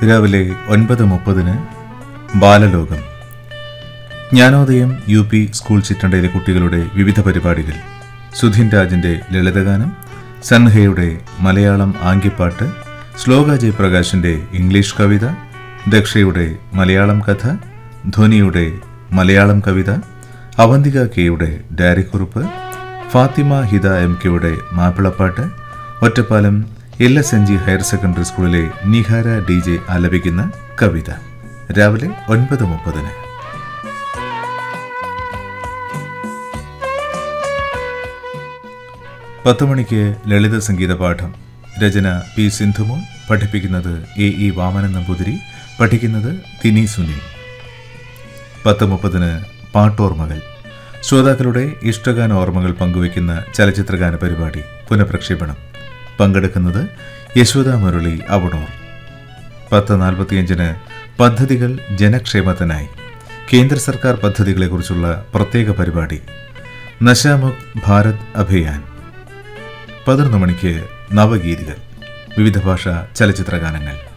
രാവിലെ ഒൻപത് മുപ്പതിന് Balalokam Jnanodayam U P school ചിറ്റണ്ടയിലെ കുട്ടികളുടെ വിവിധ പരിപാടികൾ സുധിൻ രാജിന്റെ ലളിതഗാനം സൻഹയുടെ മലയാളം ആംഗ്യപ്പാട്ട് ശ്ലോക ജയപ്രകാശിന്റെ ഇംഗ്ലീഷ് കവിത ദക്ഷയുടെ മലയാളം കഥ ധ്വനിയുടെ മലയാളം കവിത അവന്തിക കെയുടെ ഡയറിക്കുറിപ്പ് ഫാത്തിമ ഹിദ എം കെയുടെ മാപ്പിളപ്പാട്ട് Ottapalam L S N G higher secondary സ്കൂളിലെ നിഹാര ഡി ജെ ആലപിക്കുന്ന കവിത രാവിലെ ഒൻപത് മുപ്പതിന് പത്ത് മണിക്ക് ലളിത സംഗീത പാഠം രചന പി സിന്ധുമോൻ പഠിപ്പിക്കുന്നത് എ ഇ വാമനൻ നമ്പൂതിരി പഠിക്കുന്നത് തിനി സുനിൽ പത്ത് മുപ്പതിന് പാട്ടോർമ്മകൾ ശ്രോതാക്കളുടെ ഇഷ്ടഗാന ഓർമ്മകൾ പങ്കുവയ്ക്കുന്ന ചലച്ചിത്രഗാന പരിപാടി പുനഃപ്രക്ഷേപണം പങ്കെടുക്കുന്നത് യശോദ മുരളി അവണൂർ പത്ത് നാൽപ്പത്തിയഞ്ചിന് പദ്ധതികൾ ജനക്ഷേമത്തിനായി കേന്ദ്ര സർക്കാർ പദ്ധതികളെക്കുറിച്ചുള്ള പ്രത്യേക പരിപാടി നശാമുക് ഭാരത് അഭിയാൻ പതിനൊന്ന് മണിക്ക് നവഗീതികൾ വിവിധ ഭാഷ ചലച്ചിത്ര ഗാനങ്ങൾ